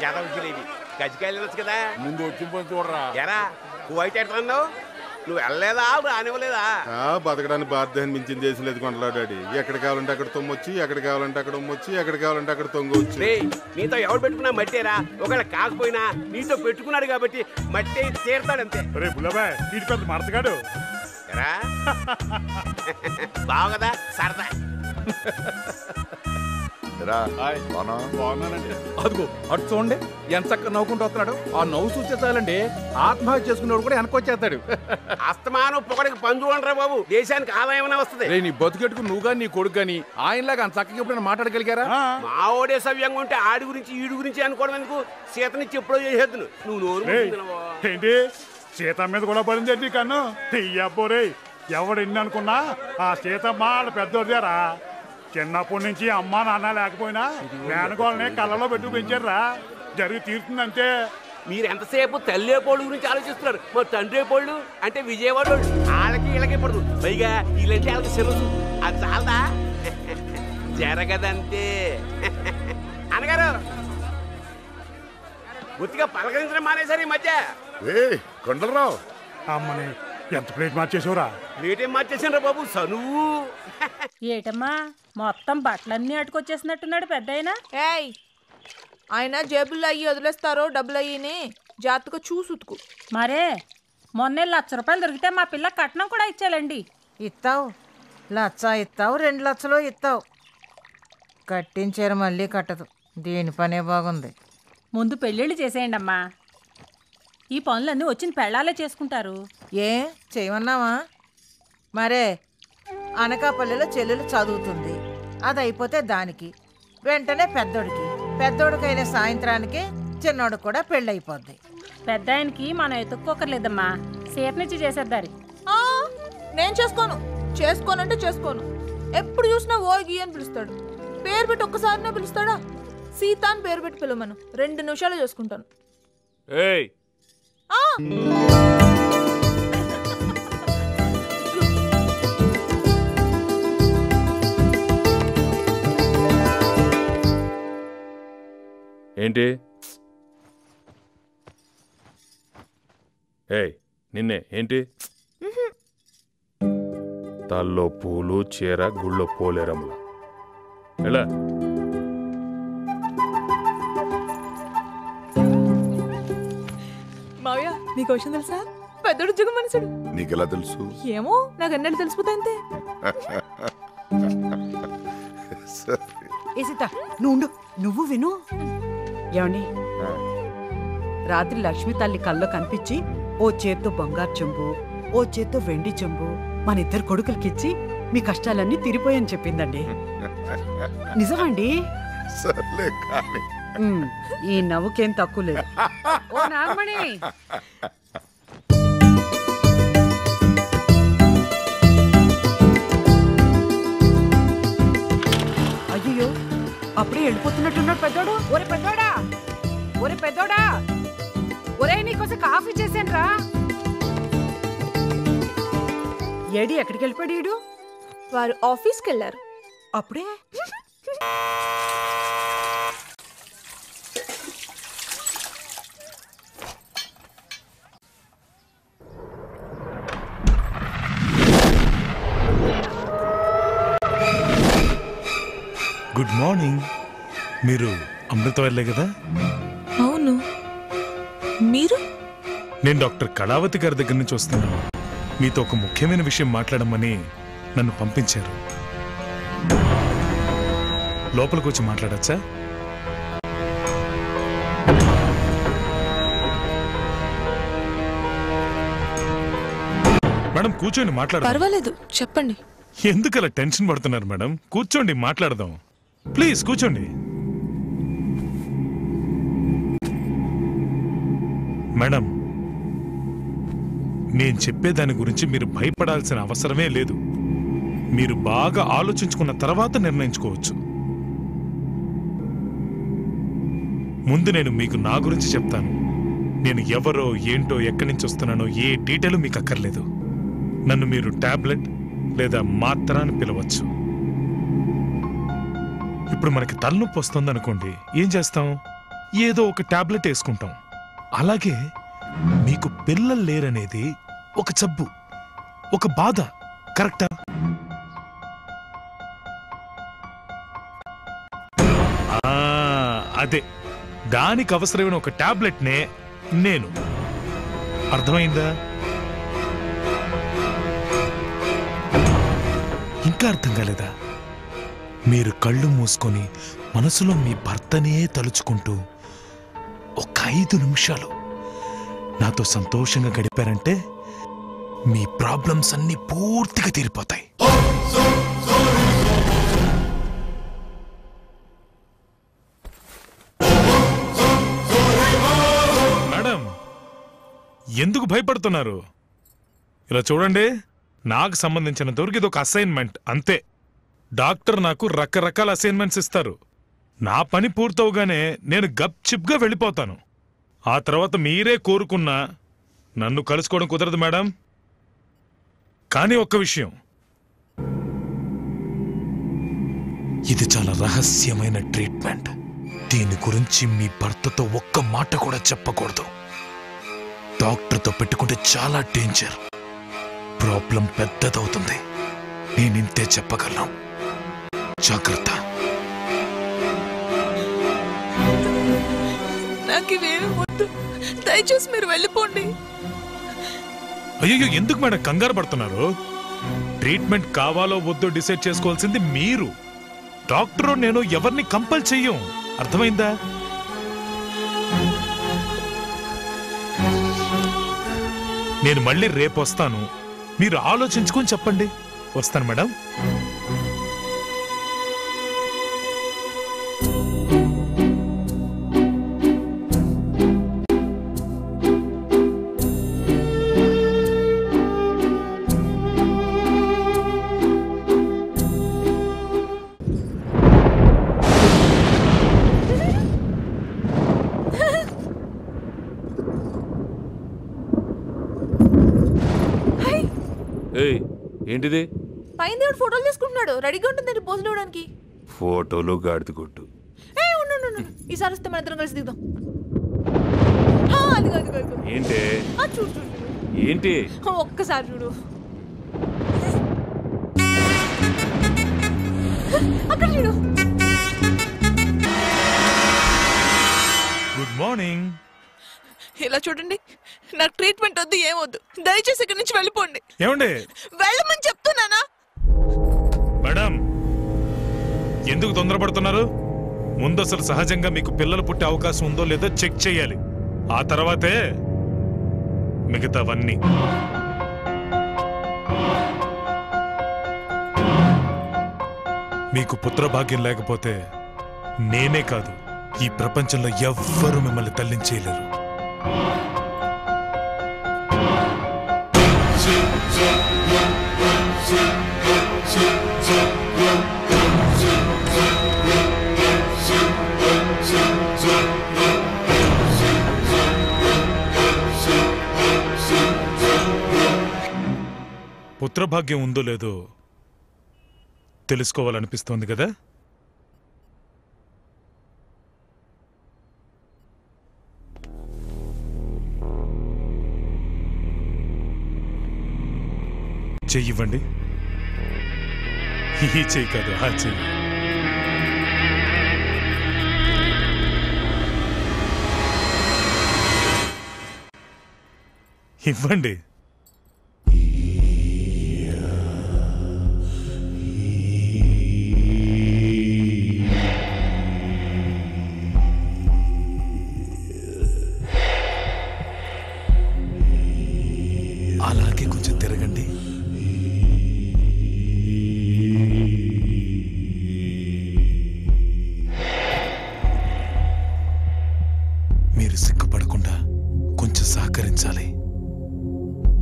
యాదవ్ జిలేబీ గజ్జికాయలు తినొచ్చు కదా ముందు వచ్చి పని చూడరా ఎరా కువైట్ ఎడుతున్నావు నువ్వు వెళ్ళలేదా రానివ్వలేదా ఆ, బతకడానికి బాధ్యత మించిన దేశం లేదు కొండలా డాడీ ఎక్కడ కావాలంటే అక్కడ తొమ్మొచ్చి ఎక్కడ కావాలంటే అక్కడ ఉమ్మొచ్చి ఎక్కడ కావాలంటే అక్కడ తొంగొచ్చి రే నీతో ఎవడు పెట్టుకున్నా మట్టేరా ఒకవేళ కాకపోయినా నీతో పెట్టుకున్నాడు కాబట్టి మట్టి తీరుతాడంతే రే బుల్లబాయ్ వీడి పెద్ద మడతగాడు ఎరా బావు కదా సరదా రా హాయ్. బాగున్నా బాగున్నానండి అదిగో అటు చూడండి ఎంత చక్కగా నవ్వుకుంటూ వస్తున్నాడు ఆ నవ్వు చూస్తే చాలండి ఆత్మహత్య చేసుకునేవాడు కూడా వెనకొచ్చేస్తాడు అస్తమానం పొగడికి పని చూడండిరా బాబు దేశానికి ఆదాయం వస్తుంది రే నీ బతుకెట్టుకు నువ్వు కానీ నీ కొడుకు కానీ ఆయనలాగా అంత చక్కగా ఎప్పుడైనా మాట్లాడగలిగారా ఆ, మా ఓడే సవ్యంగా ఉంటే ఆడి గురించి ఈడి గురించి అనుకోవడం ఎందుకు సీతనిచ్చి ఎప్పుడో చేసేద్దును నువ్వు నోరు రేయ్, మూసుకున్నావా? ఏంటి సీత మీద కూడా పడింది ఏంటి కన్ను అబ్బో రే ఎవడు ఎన్ని అనుకున్నా ఆ సీతమ్మ ఆడ పెద్దోదేరా చిన్నప్పటి నుంచి అమ్మా నాన్న లేకపోయినా మేనగోళ్ళని కళ్ళలో పెట్టు పెంచారా జరిగి తీరుతుందంటే మీరు ఎంతసేపు తల్లే పోళ్ళు గురించి ఆలోచిస్తున్నారు మరి తండ్రి పోళ్ళు అంటే విజయవాడ వాళ్ళు వాళ్ళకి వీళ్ళకి పడదు పైగా వీళ్ళంటే వాళ్ళకి సెలవు అది చాలదా జరగదంతే అనగారు గుర్తిగా పలకరించడం మానేశారు ఈ మధ్య ఏ కొండలరావు అమ్మని ఎంత ప్లేట్ మార్చేసావురా రేటేం మార్చేసాను బాబు సనువు ఏటమ్మా మొత్తం బట్టలన్నీ అటుకొచ్చేసినట్టున్నాడు పెద్ద ఏయ్ ఆయన జేబుల్లో అయ్యి వదిలేస్తారో డబ్బులు అయ్యిని జాగ్రత్తగా చూసి ఉతుకు మరే మొన్నే లక్ష రూపాయలు దొరికితే మా పిల్ల కట్నం కూడా ఇచ్చాలండి ఇస్తావు లచ్చ ఇస్తావు రెండు లక్షలు ఇస్తావు కట్టించారు మళ్ళీ కట్టదు దీని పనే బాగుంది ముందు పెళ్ళిళ్ళు చేసేయండి అమ్మా ఈ పనులన్నీ వచ్చిన పెళ్ళాలే చేసుకుంటారు ఏ చేయమన్నావా మరే అనకాపల్లిలో చెల్లెలు చదువుతుంది అది అయిపోతే దానికి వెంటనే పెద్దోడికి పెద్దోడికైన సాయంత్రానికి చిన్నోడు కూడా పెళ్ళైపోద్ది పెద్ద ఆయనకి మనం ఎత్తుక్కోకర్లేదమ్మా సీతనిచ్చి చేసేద్దారి ఆ, నేను చేసుకోను చేసుకోనంటే చేసుకోను ఎప్పుడు చూసినా ఓ గీ అని పిలుస్తాడు పేరు పెట్టి ఒక్కసారినే పిలుస్తాడా సీత అని పేరు పెట్టి పిలవమను రెండు నిమిషాలు చేసుకుంటాను ఏయ్ ఆ, ఏంటి ఏయ్ నిన్నే ఏంటి తల్లో పూలు చీర గుళ్ళో పోలేరమ్మ ఎలా మావయ్య నీకు విషయం తెలుసా పెద్దోడు జగ మనుషుడు నీకెలా తెలుసు ఏమో నాకు ఎన్నెళ్ళు తెలిసిపోతాయి అంతే సరే ఏసిత నువ్వు ఉండు. నువ్వు విను ఏమండి రాత్రి లక్ష్మి తల్లి కల్లో కనిపించి ఓ చేత్తో బంగారు చెంబు ఓ చేత్తో వెండి చెంబు మన ఇద్దరు కొడుకులకిచ్చి మీ కష్టాలన్నీ తీరిపోయని చెప్పిందండి నిజమండి సర్లే కానీ ఉమ్, ఈ నవ్వుకేం తక్కువ లేదు ఓ నాగమణి అయ్యో అప్పుడే వెళ్ళిపోతున్నట్టున్నాడు పెద్దోడు ఒరే పెద్దోడా ఒరే పెద్దోడా ఒరే నీకోసం కాఫీ చేశాను రా ఏడి ఎక్కడికి వెళ్ళిపోయాడు ఈడు? వారు ఆఫీస్కి వెళ్ళారు అప్పుడే గుడ్ మార్నింగ్ మీరు అమృత వెళ్ళే కదా అవును మీరు నేను డాక్టర్ కళావతి గారి దగ్గర నుంచి వస్తున్నాను మీతో ఒక ముఖ్యమైన విషయం మాట్లాడమని నన్ను పంపించారు లోపలికి వచ్చి మాట్లాడచ్చా మేడం కూర్చోండి మాట్లాడదాం పర్వాలేదు చెప్పండి ఎందుకు అలా టెన్షన్ పడుతున్నారు మేడం కూర్చోండి మాట్లాడదాం ప్లీజ్ కూర్చోండి మేడం నేను చెప్పే దాని గురించి మీరు భయపడాల్సిన అవసరమే లేదు మీరు బాగా ఆలోచించుకున్న తర్వాత నిర్ణయించుకోవచ్చు ముందు నేను మీకు నా గురించి చెప్తాను నేను ఎవరో ఏంటో ఎక్కడి నుంచి వస్తున్నానో ఏ డీటెయిల్ మీకు అక్కర్లేదు నన్ను మీరు టాబ్లెట్ లేదా మాత్ర అని పిలవచ్చు ఇప్పుడు మనకి తలనొప్పి వస్తుంది అనుకోండి ఏం చేస్తాం ఏదో ఒక టాబ్లెట్ వేసుకుంటాం అలాగే మీకు పిల్లలు లేరనేది ఒక జబ్బు ఒక బాధ కరెక్టా ఆ, అదే దానికి అవసరమైన ఒక టాబ్లెట్నే నేను అర్థమైందా ఇంకా అర్థం కాలేదా మీరు కళ్ళు మూసుకొని మనసులో మీ భర్తనే తలుచుకుంటూ ఒక ఐదు నిమిషాలు నాతో సంతోషంగా గడిపారంటే మీ ప్రాబ్లమ్స్ అన్ని పూర్తిగా తీరిపోతాయి మేడం ఎందుకు భయపడుతున్నారు ఇలా చూడండి నాకు సంబంధించినంతవరకు ఇది ఒక అసైన్మెంట్ అంతే డాక్టర్ నాకు రకరకాల అసైన్మెంట్స్ ఇస్తారు నా పని పూర్తవగానే నేను గప్ చిప్గా వెళ్ళిపోతాను ఆ తర్వాత మీరే కోరుకున్నా నన్ను కలుసుకోవడం కుదరదు మేడం కానీ ఒక్క విషయం ఇది చాలా రహస్యమైన ట్రీట్మెంట్ దీని గురించి మీ భర్తతో ఒక్క మాట కూడా చెప్పకూడదు డాక్టర్తో పెట్టుకుంటే చాలా డేంజర్ ప్రాబ్లం పెద్దదవుతుంది నేనింతే చెప్పగలను జాగ్రత్త నాకు ఇవేమి వద్దు దయచేసి మీరు వెళ్ళిపోండి అయ్యో ఎందుకు మేడం కంగారు పడుతున్నారు ట్రీట్మెంట్ కావాలో వద్దో డిసైడ్ చేసుకోవాల్సింది మీరు డాక్టర్ నేను ఎవరిని కంపల్ చెయ్యం అర్థమైందా నేను మళ్ళీ రేపు వస్తాను మీరు ఆలోచించుకొని చెప్పండి వస్తాను మేడం ఏయ్ ఏంటిది పైన దేవుడు ఫోటోలు తీసుకుంటున్నాడు రెడీగా ఉంటుంది పోజులు ఇవ్వడానికి ఫోటోలు గాడిద కొట్టు ఏ ఉండు ఉండు, ఉండు ఈసారి వస్తే మన ఇద్దరం కలిసి దిగుదాం ఆ, అదిగో అదిగో అదిగో ఏంటి ఆ, చూడు చూడు చూడు. ఏంటి ఆ, ఒక్కసారి చూడు అక్కడ చూడు గుడ్ మార్నింగ్ ఇలా చూడండి నాకు ట్రీట్మెంట్ వద్దు ఏమొద్దు దయచేసి ఇక్కడి నుంచి వెళ్ళిపోండి ఏమండి వెళ్ళమని చెప్తున్నానా మేడం ఎందుకు తొందరపడుతున్నారు ముందు అసలు సహజంగా మీకు పిల్లలు పుట్టే అవకాశం ఉందో లేదో చెక్ చేయాలి ఆ తర్వాతే మిగతావన్నీ మీకు పుత్రభాగ్యం లేకపోతే నేనే కాదు ఈ ప్రపంచంలో ఎవ్వరూ మిమ్మల్ని తల్లించేయలేరు పుత్రభాగ్యం ఉందో లేదో తెలుసుకోవాలనిపిస్తోంది కదా చెయ్యివ్వండి ఈ చెయ్యి కాదు ఆ చెయ్యి ఇవ్వండి అలాగే కొంచెం తిరగండి మీరు సిగ్గుపడకుండా కొంచెం సహకరించాలి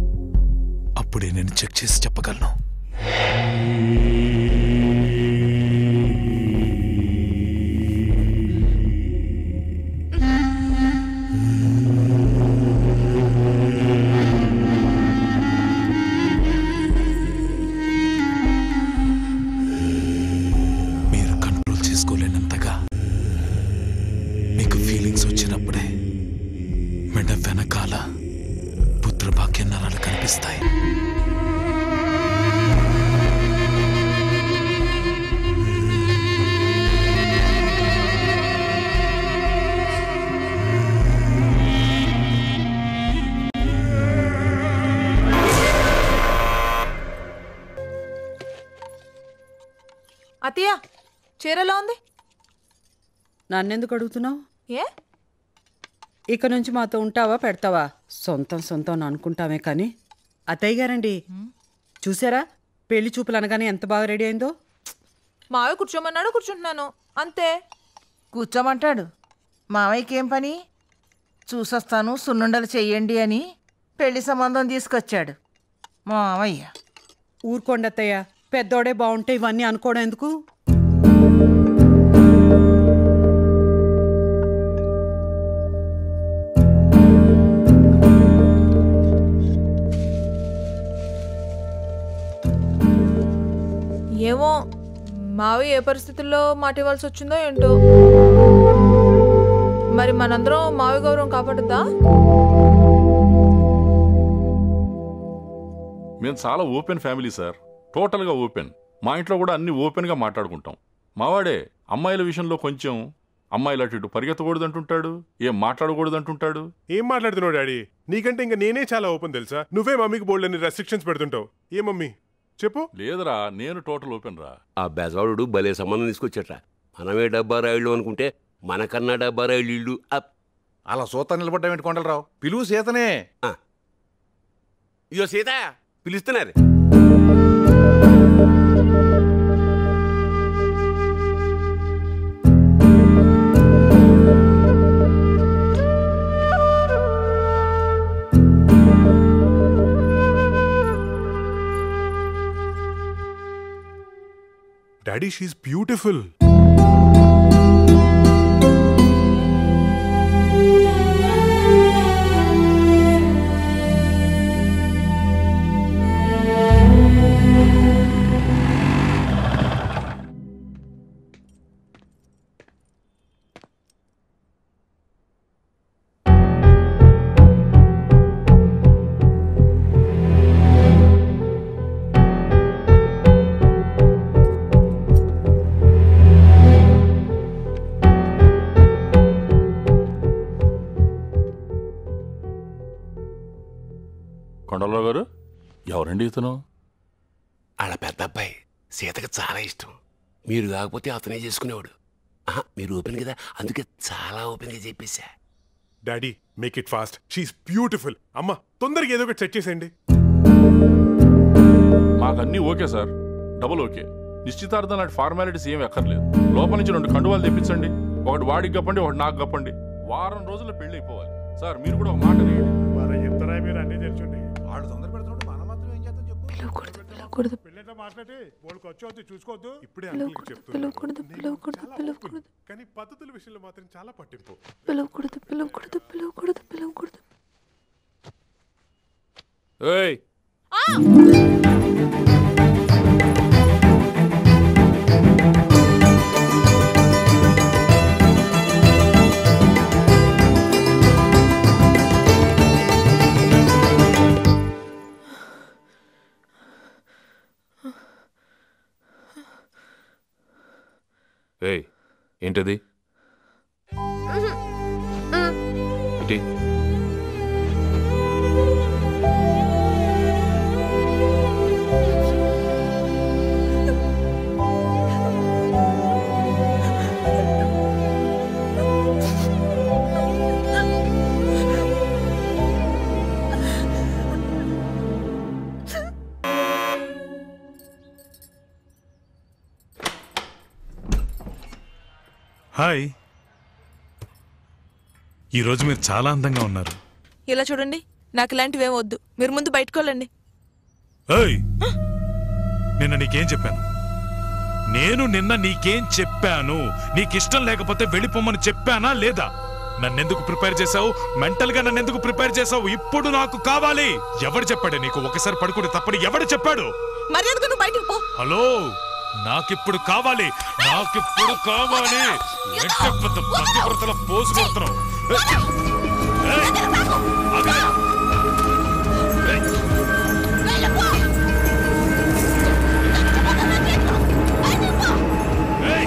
అతయ్య చీర ఎలా ఉంది నన్నెందుకు అడుగుతున్నావు ఏ ఇక నుంచి మాతో ఉంటావా పెడతావా సొంతం సొంతం అని అనుకుంటామే కానీ అత్తయ్య గారండి చూసారా పెళ్లి చూపులు అనగానే ఎంత బాగా రెడీ అయిందో మావయ్య కూర్చోమన్నాడు కూర్చుంటున్నాను అంతే కూర్చోమంటాడు మావయ్యకి ఏం పని చూసొస్తాను సున్నుండలు చెయ్యండి అని పెళ్లి సంబంధం తీసుకొచ్చాడు మావయ్య ఊరుకోండి అత్తయ్య పెద్దోడే బాగుంటే ఇవన్నీ అనుకోవడం ఎందుకు ఏమో మావయ్య ఏ పరిస్థితుల్లో మాట ఇవ్వాల్సి వచ్చిందో ఏంటో మరి మనందరం మావయ్య గౌరవం కాపాడుద్దా మేము చాలా ఓపెన్ ఫ్యామిలీ సార్ టోటల్గా ఓపెన్ మా ఇంట్లో కూడా అన్ని ఓపెన్గా మాట్లాడుకుంటాం మావాడే అమ్మాయిల విషయంలో కొంచెం అమ్మాయిలు అటు ఇటు పరిగెత్తకూడదు అంటుంటాడు ఏం మాట్లాడకూడదు అంటుంటాడు ఏం మాట్లాడుతున్నావు డాడీ నీకంటే ఇంకా నేనే చాలా ఓపెన్ తెలుసా నువ్వే మమ్మీకి బోల్డ్ అని రెస్ట్రిక్షన్స్ పెడుతుంటావు ఏ మమ్మీ చెప్పు లేదురా నేను టోటల్ ఓపెన్ రా ఆ బెజవాడు భలే సంబంధం తీసుకొచ్చట మనమే డబ్బా రాయిళ్ళు అనుకుంటే మనకన్నా డబ్బా రాయిళ్ళు ఇళ్ళు అప్. అలా సూత నిలబడ్డా కొండలరావు పిలువు సీతనే ఇయో సీత పిలుస్తున్నారు డాడీ షీఈ్ బ్యూటిఫుల్ కొండలరావు గారు ఎవరండి ఇతను ఆడ పెద్ద అబ్బాయి సీతకి చాలా ఇష్టం మీరు కాకపోతే అతనే చేసుకునేవాడు ఆహా, మీరు ఓపెన్ కదా అందుకే చాలా ఓపెన్గా చెప్పేశా డాడీ మేక్ ఇట్ ఫాస్ట్ షీఈ్ బ్యూటిఫుల్ అమ్మా తొందరగా ఏదో ఒకటి సెట్ చేసేయండి మాకు అన్నీ ఓకే సార్ డబుల్ ఓకే నిశ్చితార్థం లాంటి ఫార్మాలిటీస్ ఏమి ఎక్కర్లేదు లోపల నుంచి రెండు కండువాలు తెప్పించండి ఒకటి వాడికి గప్పండి ఒకటి నాకు గప్పండి వారం రోజుల్లో పెళ్లి అయిపోవాలి సార్ మీరు కూడా ఒక మాట నేయండి మరి ఇంతరా మీరు అన్ని తెలుసుండి వాడు తొందర పెడుతున్నాడు మనం మాత్రం ఏం చేద్దాం చెప్పు పెళ్ళితో మాట్లాడి వాళ్ళకి వచ్చి చూసుకోవద్దు ఇప్పుడే అంకుల్కి చెప్తున్నాను నేను చాలా open. కానీ పద్ధతుల విషయంలో మాత్రం చాలా పట్టింపు పిలవకూడదు పిలవకూడదు పిలవకూడదు పిలవకూడదు ఏయ్ ఏయ్ ఏంటది ఏంటి హాయ్ ఈరోజు మీరు చాలా అందంగా ఉన్నారు ఇలా చూడండి నాకు ఇలాంటివి ఏం వద్దు మీరు ముందు బయటకు వెళ్ళండి ఏయ్ నిన్న నీకేం చెప్పాను నేను నిన్న నీకేం చెప్పాను నీకిష్టం లేకపోతే వెళ్ళిపోమని చెప్పానా లేదా నన్నెందుకు ప్రిపేర్ చేసావు మెంటల్ గా నన్నెందుకు ప్రిపేర్ చేసావు ఇప్పుడు నాకు కావాలి ఎవడు చెప్పాడు నీకు ఒకసారి పడుకుంటే తప్పని ఎవడు చెప్పాడు మర్యాదగా నువ్వు బయటకు పో హలో నాకిప్పుడు కావాలి నాకిప్పుడు కావాలి ఏంటి పెద్ద పతివ్రతల పోసు కొడుతున్నావు ఏయ్! ఆగలే! ఏయ్! ఏయ్!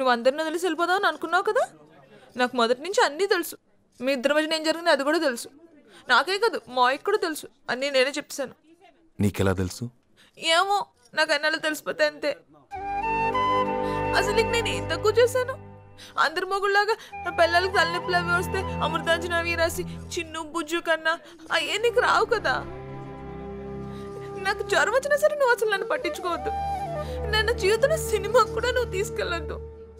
నువ్వు అందరిని తెలిసి వెళ్ళిపోదావు అని అనుకున్నావు కదా నాకు మొదటి నుంచి అన్నీ తెలుసు మీ ఇద్దరి మధ్యన ఏం జరిగింది అది కూడా తెలుసు నాకే కాదు మా కూడా తెలుసు అన్నీ నేనే చెప్తాను నీకెలా తెలుసు ఏమో నాకు అన్నాళ్ళు తెలిసిపోతే అంతే అసలు ఇంక నేను ఏం తక్కువ చేశాను అందరి మొగుళ్ళలాగా నా పిల్లలకి తలనొప్పులు అవి వస్తే అమృతాంజన అవి రాసి చిన్ను బుజ్జు కన్నా అయ్యే నీకు రావు కదా నాకు జ్వరం వచ్చినా సరే నువ్వు అసలు నన్ను పట్టించుకోవద్దు నన్ను జీవితంలో సినిమాకు కూడా నువ్వు తీసుకెళ్ళొద్దు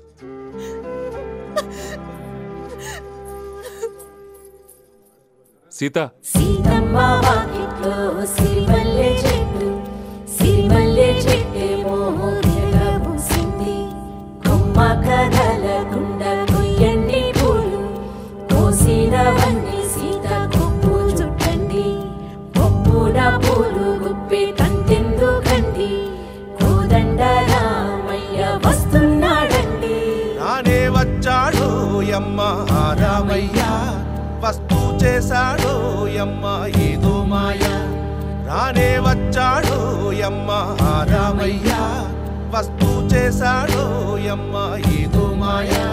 సీత సీతమ్మ వాకిట్లో సిరిమల్లె చెట్టు సిరిమల్లె చెట్టేమో పూసింది కొమ్మ కదలకుండా కొయ్యండి పూలు కోసినవన్నీ సీత కొప్పు చుట్టండి కొప్పున పూలు గుప్పే కంటెందుకండి కోదండ రామయ్య వస్తున్నాడండి నానే వచ్చాడు యమ్మ రామయ్య వస్తూ చేశాడు యమ్మ ఏదో మాయ రానే వచ్చాడు యమ్మ రామయ్య వస్తూ చేశాడు యమ్మ ఏదో మాయా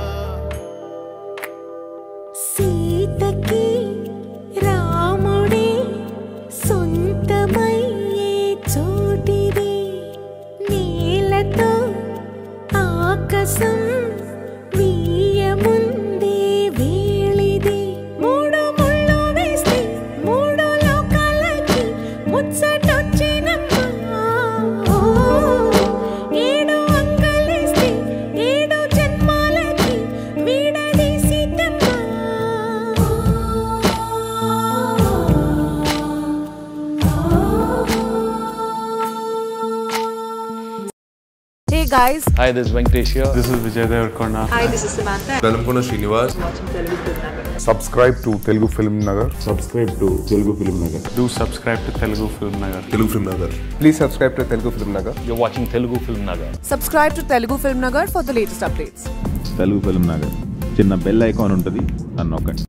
సీతకి రాముడే సొంతమయ్యే చోటిది నేలతో ఆకాశం వీయముందే వేళిది మూడు ముళ్ళు వేస్తే మూడు లోకాలకి ముచ్చటొచ్చినమ్మా ఓ, ఏడు అంకలేస్తే ఏడు జన్మాలకి వీడది Seethamma Hey guys. Hi, this is Venkatesh here. This is Vijay Devarkonda. Hi, this is Samantha. Nalampuna Srinivas. Subscribe to Telugu film Nagar Subscribe to Telugu Film Nagar. Do subscribe to Telugu Film Nagar. Telugu Film Nagar. Please subscribe to Telugu Film Nagar. You're watching Telugu Film Nagar. Subscribe to Telugu Film Nagar for the latest updates. Telugu film Nagar చిన్న bell icon ఉంటుంది అని నొక్కండి